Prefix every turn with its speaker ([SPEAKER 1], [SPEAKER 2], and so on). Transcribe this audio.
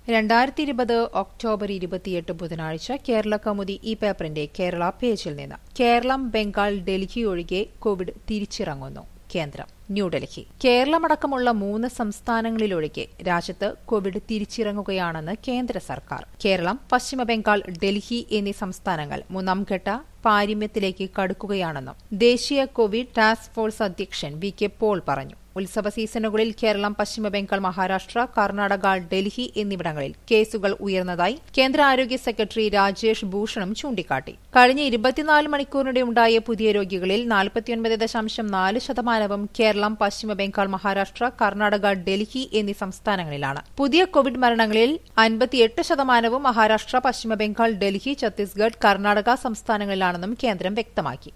[SPEAKER 1] രണ്ടായിരത്തി ഇരുപത് ഒക്ടോബർ ഇരുപത്തിയെട്ട് ബുധനാഴ്ച കേരള കൗമുദി ഈ പേപ്പറിന്റെ കേരള പേജിൽ നിന്ന് കേരളം ബംഗാൾ ഡൽഹി ഒഴികെ കോവിഡ് തിരിച്ചിറങ്ങുന്നു കേന്ദ്രം ന്യൂഡൽഹി കേരളമടക്കമുള്ള മൂന്ന് സംസ്ഥാനങ്ങളിലൊഴികെ രാജ്യത്ത് കോവിഡ് തിരിച്ചിറങ്ങുകയാണെന്ന് കേന്ദ്ര സർക്കാർ കേരളം പശ്ചിമബംഗാൾ ഡൽഹി എന്നീ സംസ്ഥാനങ്ങൾ മൂന്നാം ഘട്ട പാരിമ്യത്തിലേക്ക് കടക്കുകയാണെന്നും ദേശീയ കോവിഡ് ടാസ്ക് ഫോഴ്സ് അധ്യക്ഷൻ വി കെ പോൾ പറഞ്ഞു ഉത്സവ സീസണുകളിൽ കേരളം പശ്ചിമബംഗാൾ മഹാരാഷ്ട്ര കർണാടക ഡൽഹി എന്നിവിടങ്ങളിൽ കേസുകൾ ഉയർന്നതായി കേന്ദ്ര ആരോഗ്യ സെക്രട്ടറി രാജേഷ് ഭൂഷണും ചൂണ്ടിക്കാട്ടി കഴിഞ്ഞ ഇരുപത്തിനാല് മണിക്കൂറിനിടെ ഉണ്ടായ പുതിയ രോഗികളിൽ നാൽപ്പത്തിയൊൻപത് ദശാംശം നാല് ശതമാനവും കേരളം പശ്ചിമബംഗാൾ മഹാരാഷ്ട്ര കർണാടക ഡൽഹി എന്നീ സംസ്ഥാനങ്ങളിലാണ് പുതിയ കോവിഡ് മരണങ്ങളിൽ അൻപത്തിയെട്ട് ശതമാനവും മഹാരാഷ്ട്ര പശ്ചിമബംഗാൾ ഡൽഹി ഛത്തീസ്ഗഡ് കർണാടക സംസ്ഥാനങ്ങളിലാണെന്നും കേന്ദ്രം വ്യക്തമാക്കി